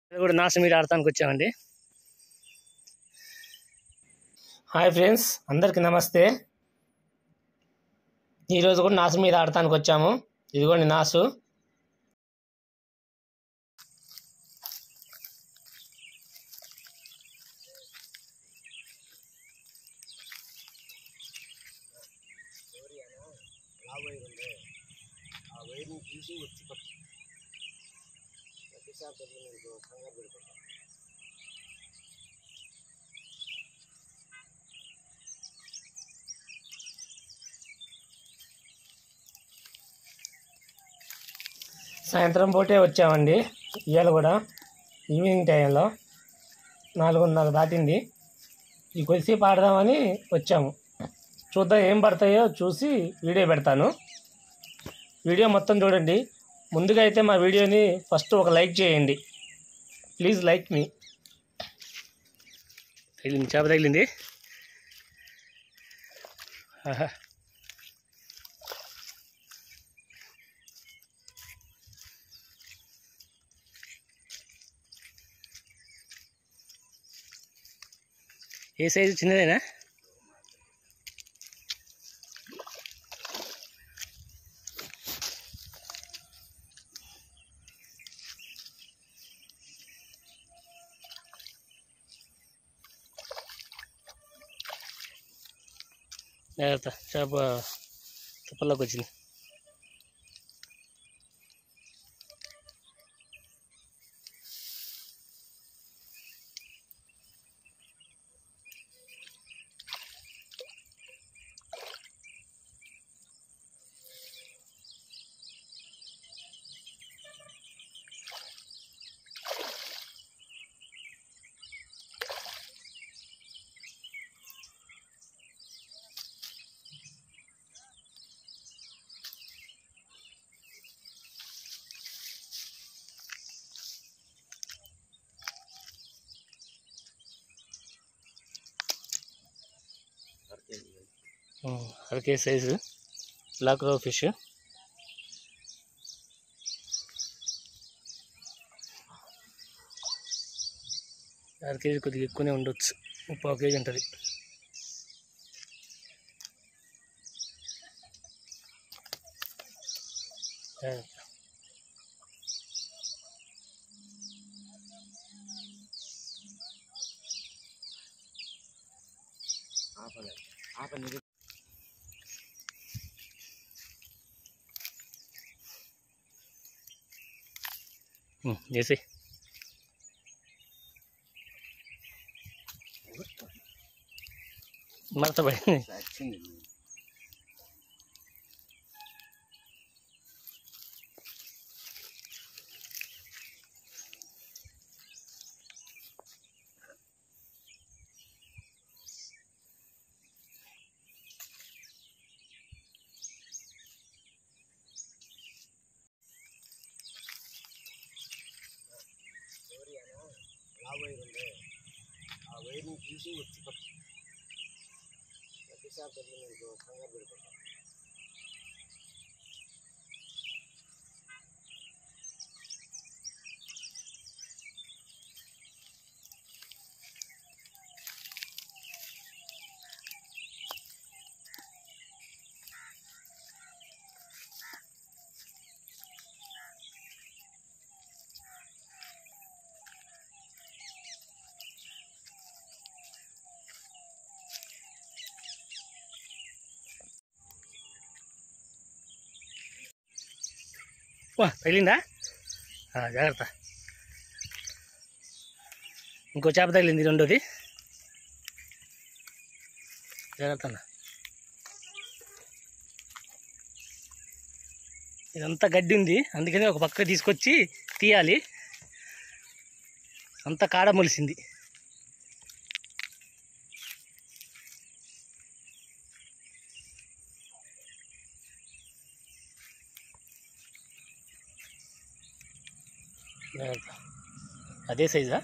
ఇది కూడా నాసు మీద ఆడటానికి వచ్చామండి హాయ్ ఫ్రెండ్స్ అందరికీ నమస్తే ఈరోజు కూడా నాసు మీద ఆడటానికి వచ్చాము ఇదిగోండి నాసు సాయంత్రం పూటే వచ్చామండి ఇవాళ కూడా ఈవినింగ్ టైంలో నాలుగున్నర దాటింది ఈ కొద్దిసేపు ఆడదామని వచ్చాము చూద్దాం ఏం పడతాయో చూసి వీడియో పెడతాను వీడియో మొత్తం చూడండి ముందుగా అయితే మా వీడియోని ఫస్ట్ ఒక లైక్ చేయండి ప్లీజ్ లైక్ మీ తగిలింది చేప తగిలింది ఆహా. ఏ సైజు చిన్నదేనా జాగ్రత్త చేప తుప్పల్లోకి వచ్చింది అరకే సైజు బ్లాక్ రో ఫిష్ అర కేజీ కొద్దిగా ఎక్కువనే ఉండొచ్చు ముప్పై కేజీ ఉంటుంది చేసి మరత పడింది ఆ వైర్ని తీసి వచ్చి పట్టు ప్రతిసారి తగిలిందనుకో కంగారు పడిపోతాం వా తగిలిందా ఆ, జాగ్రత్త ఇంకో చేప తగిలింది రెండోది జాగ్రత్త అన్న ఇదంతా గడ్డి ఉంది అందుకని ఒక పక్క తీసుకొచ్చి తీయాలి అంతా కాడ మొలిసింది జాగ్రత్త అదే సైజా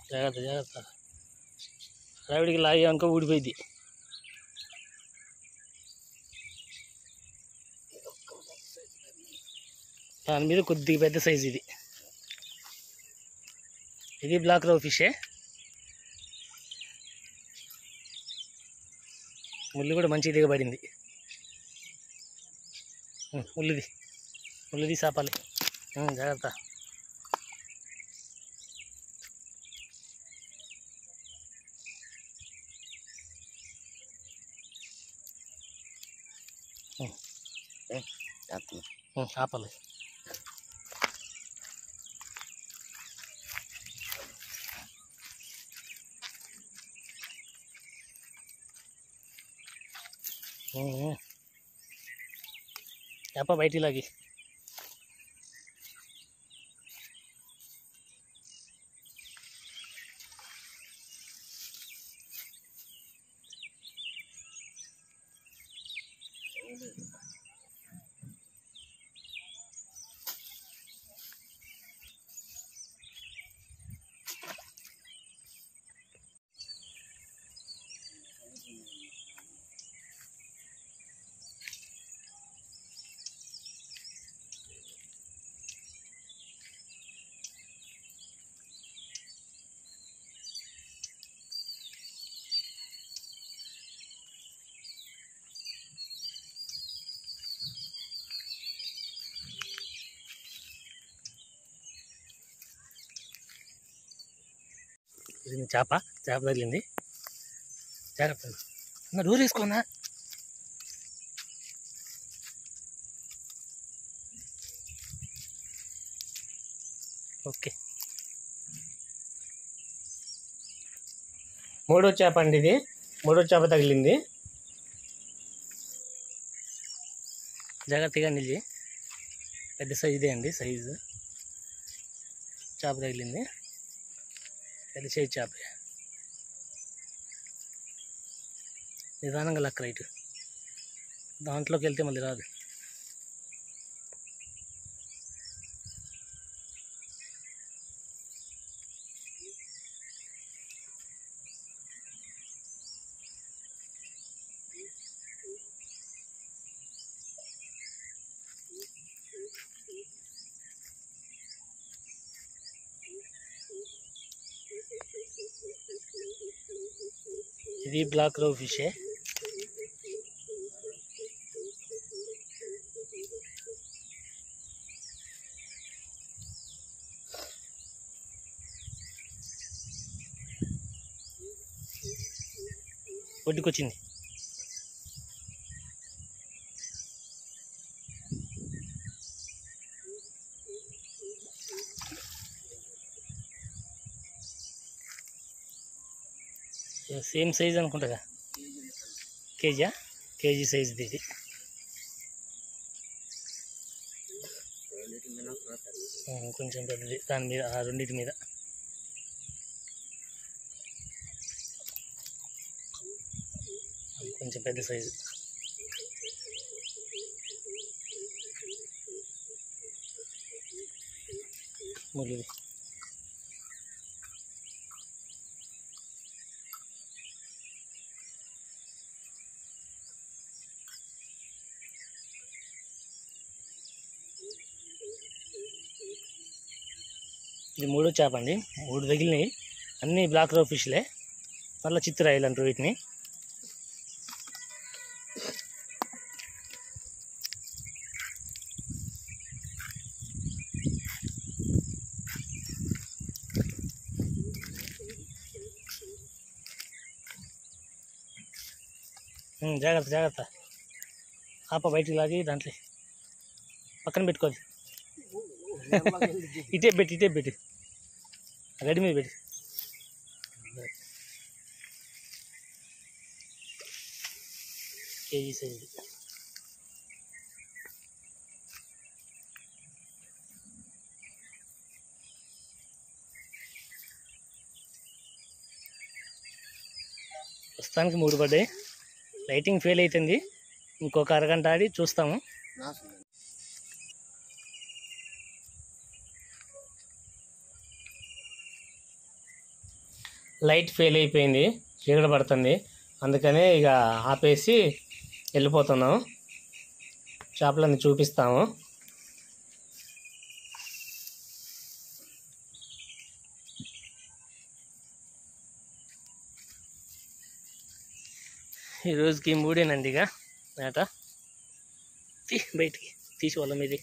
జాగ్రత్త జాగ్రత్త హడావిడికి లాగి అనుకో ఊడిపోయింది దాని మీద కొద్దిగా పెద్ద సైజు ఇది ఇది బ్లాక్ రో ఫిషే ముళ్ళు కూడా మంచి దిగబడింది ఉం, ముళ్ళుది ముళ్ళుది సాపాలి ఉం, జాగ్రత్త ఉం, ఆపాలి ఉం, ఉం. చేప బయటికి లాగి ఇది మీ చేప చేప తగిలింది జాగ్రత్త అన్న డోర్ వేసుకోనా ఓకే మూడో చేప అండి ఇది మూడో చేప తగిలింది జాగ్రత్తగా నిలిచి పెద్ద సైజుదే అండి సైజు చేప తగిలింది పెద్ద సైజు చేప నిదానంగా లక్క రైట్ దాంట్లోకి వెళ్తే మళ్ళీ రాదు ఇది బ్లాక్ రో ఫిషే ఒడ్డుకొచ్చింది సేమ్ సైజ్ అనుకుంటా కేజీయా కేజీ సైజ్ ఇది ఆ, కొంచెం పెద్దది దాని మీద ఆ రెండింటి మీద కొంచెం పెద్ద సైజు ముళ్ళు ఇది మూడో చేప అండి మూడు తగిలినాయి అన్నీ బ్లాక్ రో ఫిష్లే మళ్ళీ చిత్తురాయిలు అంటారు వీటిని ఉమ్, జాగ్రత్త జాగ్రత్త ఆప బయటికి లాగి దాంట్లో పక్కన పెట్టుకోదు ఇటే పెట్టి ఇటే పెట్టి గడి మీద పెట్టి కేజీ సైజు ప్రస్తుతానికి మూడు పడ్డాయి లైటింగ్ ఫెయిల్ అవుతుంది ఇంకొక అరగంట ఆడి చూస్తాము నాశనం లైట్ ఫెయిల్ అయిపోయింది చీకటి పడుతుంది అందుకనే ఇక ఆపేసి వెళ్ళిపోతున్నాం చేపలన్నీ చూపిస్తాము ఈ రోజుకి మూడేనండి ఇక మేట తీ బయటికి తీసి వాళ్ళ మీది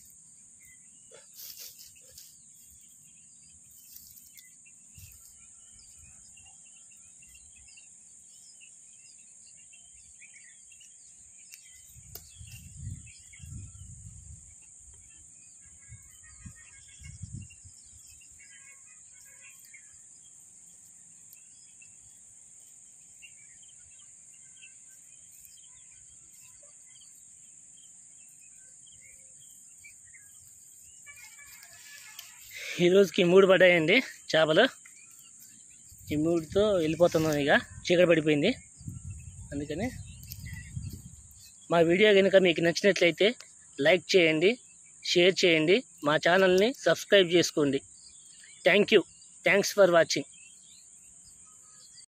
ఈ రోజుకి మూడు పడ్డాయండి చేపలు ఈ మూడుతో వెళ్ళిపోతున్నాం ఇక చీకటి పడిపోయింది అందుకని మా వీడియో కనుక మీకు నచ్చినట్లయితే లైక్ చేయండి షేర్ చేయండి మా ఛానల్ని సబ్స్క్రైబ్ చేసుకోండి thank you thanks for watching